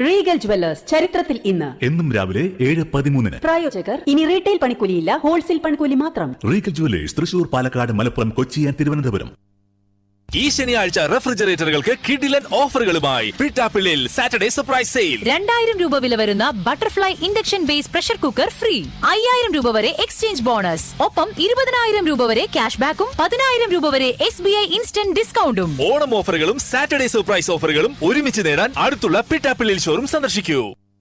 Regal jewellers ചരിത്രത്തിൽ ഇന്ന് എന്നും രാവിലെ ഏഴ് പതിമൂന്നിന് പ്രായോജകർ ഇനി റീറ്റെയിൽ പണിക്കൂലിയില്ല ഹോൾസെയിൽ പണിക്കൂലി മാത്രം Regal jewellers Thrissur Palakkad Malappuram Kochi and Thiruvananthapuram ഈ ശനിയാഴ്ച റെഫ്രിജറേറ്ററുകൾക്ക് കിഡിലൻ ഓഫറുകളുമായി പിട്ടാപ്പിള്ളിൽ സാറ്റർഡേ സർപ്രൈസ് സെയിൽ രണ്ടായിരം രൂപ വില വരുന്ന butterfly induction base pressure cooker free അയ്യായിരം രൂപ വരെ എക്സ്ചേഞ്ച് ബോണസ് ഒപ്പം ഇരുപതിനായിരം രൂപ വരെ ക്യാഷ് ബാക്കും പതിനായിരം രൂപ വരെ എസ് ബി ഐ ഇൻസ്റ്റന്റ് ഡിസ്കൗണ്ടും ഓണം ഓഫറുകളും സാറ്റർഡേ സർപ്രൈസ് ഓഫറുകളും ഒരുമിച്ച് നേടാൻ അടുത്തുള്ള പിട്ടാപ്പിള്ളിൽ ഷോറും സന്ദർശിക്കൂ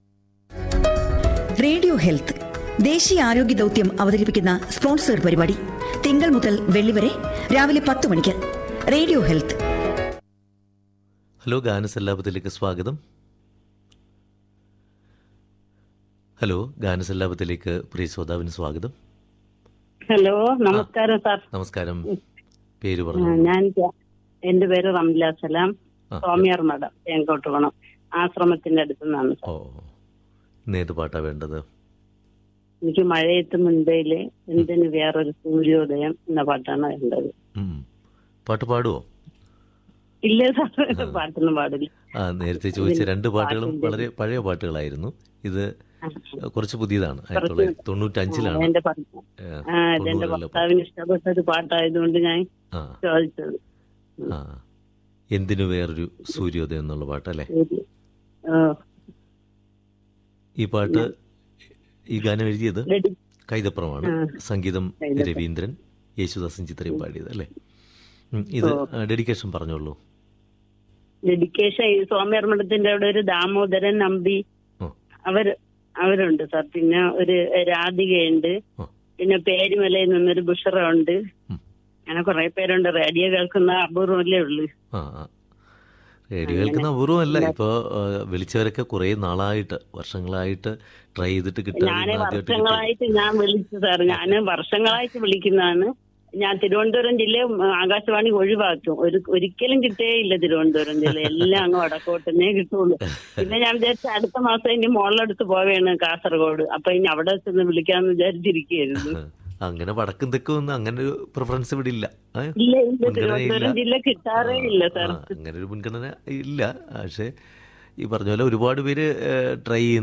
റേഡിയോ ഹെൽത്ത് ദേശീയ ആരോഗ്യ ദൗത്യം അവതരിപ്പിക്കുന്ന സ്പോൺസർ പരിപാടി തിങ്കൾ മുതൽ വെള്ളി വരെ രാവിലെ പത്ത് മണിക്ക് റേഡിയോ ഹെൽത്ത് ഹലോ ഗാനസല്ലാപത്തിലേക്ക് സ്വാഗതം ഹലോ ഗാനസല്ലാപത്തിലേക്ക് പ്രിയ ശ്രോതാവിന് സ്വാഗതം ഹലോ നമസ്കാരം സാർ നമസ്കാരം പേര് ആ, പറഞ്ഞു ഞാൻ ജ- എന്റെ പേര് റംല സലാം ആ. സ്വാമിയാർ മഠം തേങ്കോട്ട് പോണം ആശ്രമത്തിന്റെ അടുത്ത് നിന്നാണ് സാർ ഓ ഇന്നേത് പാട്ടാ വേണ്ടത് എനിക്ക് മഴയത്ത് മുൻപയില് എന്തിന് വേറൊരു സൂര്യോദയം എന്ന പാട്ടാണ് വേണ്ടത് ഉം. പാട്ട് പാടുവോ ഇല്ല സാർ പാട്ടൊന്നും പാടില്ല ആ നേരത്തെ ചോദിച്ച ഇതിന് രണ്ട് പാട്ടുകളും പാട്ടിന്റെ- വളരെ പഴയ പാട്ടുകളായിരുന്നു ഇത് ആ. കുറച്ച് പുതിയതാണ് ആയിരത്തി കുറച്ച് തൊള്ളായിരത്തി തൊണ്ണൂറ്റഞ്ചിലാണ് എന്റെ ഭർ- ഏ, ആ ഇതെന്റെ തൊണ്ണൂറിലെ പാട്ട്. ഭർത്താവിന് ഇഷ്ടപ്പെട്ട ഒരു പാട്ടായതുകൊണ്ട് ഞാൻ ആ ചോദിച്ചത് ആ എന്തിനു വേറൊരു സൂര്യോദയം എന്നുള്ള പാട്ടല്ലേ ശരി. ആ, ഈ പാട്ട് ഈ ഗാനം എഴുതിയത് ഡെഡി- കൈതപ്രമാണ് ആ. സംഗീതം കൈതപ്രം. രവീന്ദ്രൻ യേശുദാസൻ ചിത്രയും പാടിയത് അല്ലേ ഉം, ഇത് ഡെഡിക്കേഷൻ പറഞ്ഞോളൂ ഡെഡിക്കേഷൻ ഈ സ്വാമിയാർ മഠത്തിന്റെ അവിടെ ഒരു ദാമോദരൻ നമ്പി ഓ. അവര് അവരുണ്ട് സാർ പിന്നെ ഒരു രാധികയുണ്ട് ഓ. പിന്നെ പേരുമലയിൽ നിന്നൊരു ബുഷറ ഉണ്ട് ഉം. അങ്ങനെ കുറെ പേരുണ്ട് റേഡിയോ കേൾക്കുന്ന അപൂർവല്ലേ ഉള്ളു ആ ആ. റേഡിയോ കേൾക്കുന്ന അപൂർവമല്ല ഇപ്പോൾ വിളിച്ചവരൊക്കെ കുറേ നാളായിട്ട് വർഷങ്ങളായിട്ട് ട്രൈ ചെയ്തിട്ട് കിട്ടാതെ ഞാന് ആദ്യമായിട്ട് കിട്ടി വർഷങ്ങളായിട്ട് ഞാൻ വിളിച്ചു സാർ ഞാന് വർഷങ്ങളായിട്ട് വിളിക്കുന്നതാണ് ഞാൻ തിരുവനന്തപുരം ജില്ല ആകാശവാണി ഒഴിവാക്കും ഒരു ഒരിക്കലും കിട്ടേയില്ല തിരുവനന്തപുരം ജില്ല എല്ലാം അങ്ങ് വടക്കോട്ടനെ കിട്ടുള്ളൂ പിന്നെ ഞാൻ വിചാരിച്ച അടുത്ത മാസം ഇനി മോളിലടുത്ത് പോവേണ് കാസർഗോഡ് അപ്പൊ ഇനി അവിടെ ചെന്ന് വിളിക്കാന്ന് വിചാരിച്ചിരിക്കുകയായിരുന്നു അങ്ങനെ വടക്കും തെക്കും ഒന്നും അങ്ങനെ ഒരു പ്രിഫറൻസ് ഇവിടെ ഇല്ല ഏ? ഇല്ല ഇല്ല മുൻഗണന തിരുവനന്തപുരം ഇല്ല. ജില്ല കിട്ടാറേ ഇല്ല സാർ ആ, അങ്ങനെ ഒരു മുൻഗണന ഇല്ല പക്ഷേ ഈ പറഞ്ഞ പോലെ ഒരുപാട് പേര് ട്രൈ